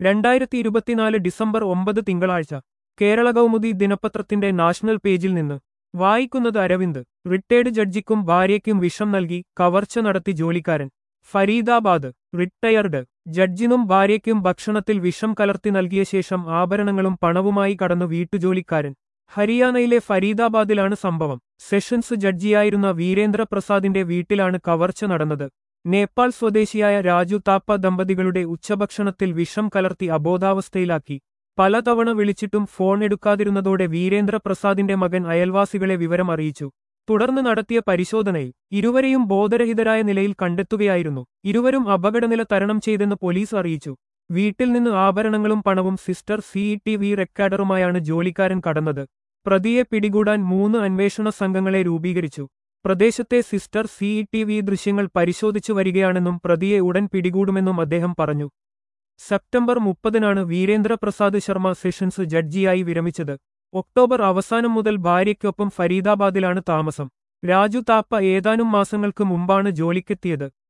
രണ്ടായിരത്തി ഇരുപത്തിനാല് ഡിസംബർ ഒമ്പത് തിങ്കളാഴ്ച കേരള കൗമുദി ദിനപത്രത്തിന്റെ നാഷണൽ പേജിൽ നിന്ന് വായിക്കുന്നത് അരവിന്ദ് റിട്ടയർഡ് ജഡ്ജിക്കും ഭാര്യയ്ക്കും വിഷം നൽകി കവർച്ച നടത്തി ജോലിക്കാരൻ ഫരീദാബാദ് റിട്ടയർഡ് ജഡ്ജിനും ഭാര്യയ്ക്കും ഭക്ഷണത്തിൽ വിഷം കലർത്തി നൽകിയ ശേഷം ആഭരണങ്ങളും പണവുമായി കടന്നു വീട്ടുജോലിക്കാരൻ ഹരിയാനയിലെ ഫരീദാബാദിലാണ് സംഭവം സെഷൻസ് ജഡ്ജിയായിരുന്ന വീരേന്ദ്ര പ്രസാദിന്റെ വീട്ടിലാണ് കവർച്ച നടന്നത് നേപ്പാൾ സ്വദേശിയായ രാജു താപ്പ ദമ്പതികളുടെ ഉച്ചഭക്ഷണത്തിൽ വിഷം കലർത്തി അബോധാവസ്ഥയിലാക്കി പലതവണ വിളിച്ചിട്ടും ഫോൺ എടുക്കാതിരുന്നതോടെ വീരേന്ദ്ര പ്രസാദിന്റെ മകൻ അയൽവാസികളെ വിവരം അറിയിച്ചു തുടർന്ന് നടത്തിയ പരിശോധനയിൽ ഇരുവരെയും ബോധരഹിതരായ നിലയിൽ കണ്ടെത്തുകയായിരുന്നു ഇരുവരും അപകടനില തരണം ചെയ്തെന്ന് പോലീസ് അറിയിച്ചു വീട്ടിൽ നിന്ന് ആഭരണങ്ങളും പണവും സിസ്റ്റർ സിഇ വി റെക്കാർഡറുമായാണ് ജോലിക്കാരൻ കടന്നത് പ്രതിയെ പിടികൂടാൻ മൂന്ന് അന്വേഷണ സംഘങ്ങളെ രൂപീകരിച്ചു പ്രദേശത്തെ സിസ്റ്റർ സിഇ വി ദൃശ്യങ്ങൾ പരിശോധിച്ചു വരികയാണെന്നും പ്രതിയെ ഉടൻ പിടികൂടുമെന്നും അദ്ദേഹം പറഞ്ഞു സെപ്റ്റംബർ മുപ്പതിനാണ് വീരേന്ദ്ര പ്രസാദ് ശർമ്മ സെഷൻസ് ജഡ്ജിയായി വിരമിച്ചത് ഒക്ടോബർ അവസാനം മുതൽ ഭാര്യയ്ക്കൊപ്പം ഫരീദാബാദിലാണ് താമസം രാജു താപ്പ ഏതാനും മാസങ്ങൾക്ക് മുമ്പാണ് ജോലിക്കെത്തിയത്